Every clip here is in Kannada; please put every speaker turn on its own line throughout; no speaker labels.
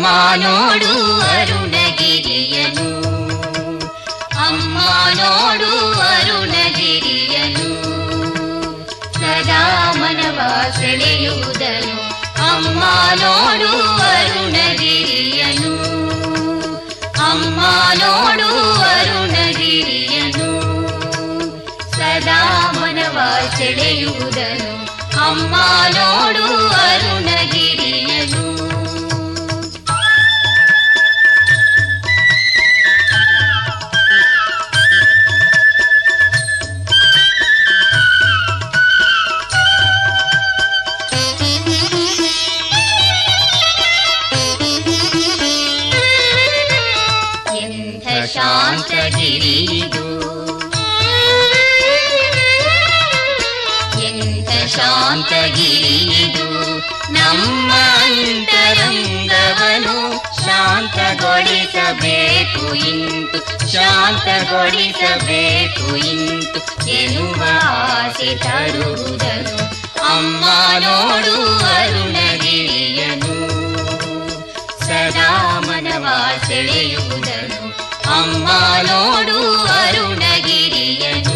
ಅಮ್ಮ ನೋಡು ಅರುಣಗಿರಿಯನು ಅಮ್ಮ ನೋಡು ಅರುಣಗಿರಿಯನು ಸದಾ ಮನವ ಸೆಳೆಯುವುದನು ಅಮ್ಮ ನೋಡು ಅರುಣಗಿರಿಯನು ಅಮ್ಮ ನೋಡು ಅರುಣಗಿರಿಯನು ಸದಾ ಮನವ ಸೆಳೆಯುವುದನು ಅಮ್ಮ ನೋಡು ಅರುಣಗಿರಿಯನು ಎಂಥ ಶಾಂತಗಿರಿದು ಎಂಥ ಶಾಂತಗಿರಿದು ನಮ್ಮ ಅಂತರಂಗವನು ಶಾಂತಗೊಳಿಸಬೇಕು ಇಂತು ಶಾಂತಗೊಳಿಸಬೇಕು ಇಂತು ಎನ್ನುವ ಆಸೆ ತರುವುದನು ಅಮ್ಮ ನೋಡು ಅರುಣಗಿರಿಯನು ಸದಾ ಮನವ ಸೆಳೆಯುವುದನು ಅಮ್ಮ ನೋಡು ಅರುಣಗಿರಿಯನು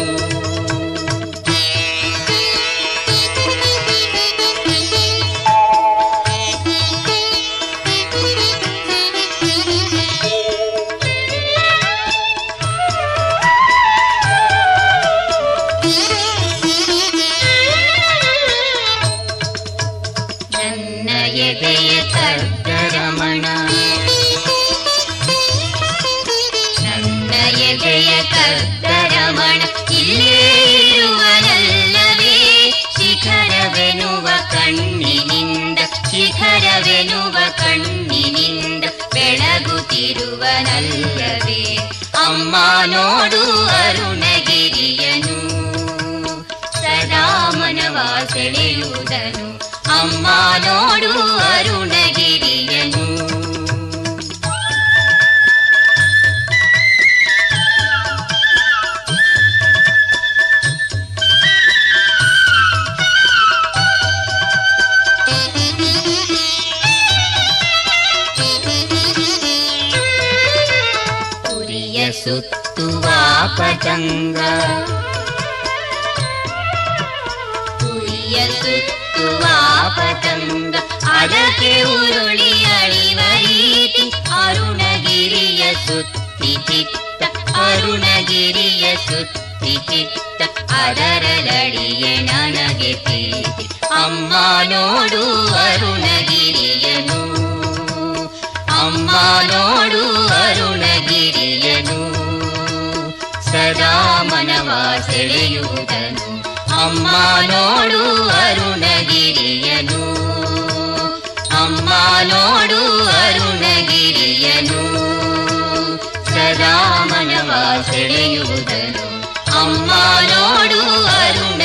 ನನ್ನ ಎದೆಯ ಕರ್ದರಮಣ ನನ್ನ ಎದೆಯ ಕರ್ದರಮಣ ಇಲ್ಲೇ ಇರುವನಲ್ಲವೇ ಶಿಖರವೆನುವ ಕಣ್ಣಿನಿಂದ ಶಿಖರವೆನುವ ಕಣ್ಣಿನಿಂದ ಬೆಳಗುತ್ತಿರುವನಲ್ಲವೇ ಅಮ್ಮ ನೋಡು ಅರುಣಗಿರಿಯನು ಸದಾ ಮನವ ಸೆಳೆಯುವುದನು ಅಮ್ಮ ನೋಡು ಅರುಣಗಿರಿಯನು ಕುರಿಯ ಸುತ್ತುವ ಪತಂಗ ಕುರಿಯ ಸುತ್ತುವ ಪತಂಗ ಅದಕ್ಕೆ ಉರುಳಿ ಅಳಿವ ರೀತಿ ಅರುಣಗಿರಿಯ ಸುತ್ತಿ ಚಿತ್ತ ಅರುಣಗಿರಿಯ ಸುತ್ತಿ ಚಿತ್ತ ಅದರಲಡಿಯೇ ನನಗೆ ಪ್ರೀತಿ ಅಮ್ಮ ನೋಡು ಅರುಣಗಿರಿಯನು ಅಮ್ಮ ನೋಡು ಅರುಣಗಿರಿಯನು ಸದಾ ಮನವ ಸೆಳೆಯುವುದನು ಅಮ್ಮ ನೋಡು ಅರುಣಗಿರಿಯನು ಅಮ್ಮ ನೋಡು ಅರುಣಗಿರಿಯನು ಸದಾ ಮನವ ಸೆಳೆಯುವುದನು ಅಮ್ಮ ನೋಡು ಅರುಣ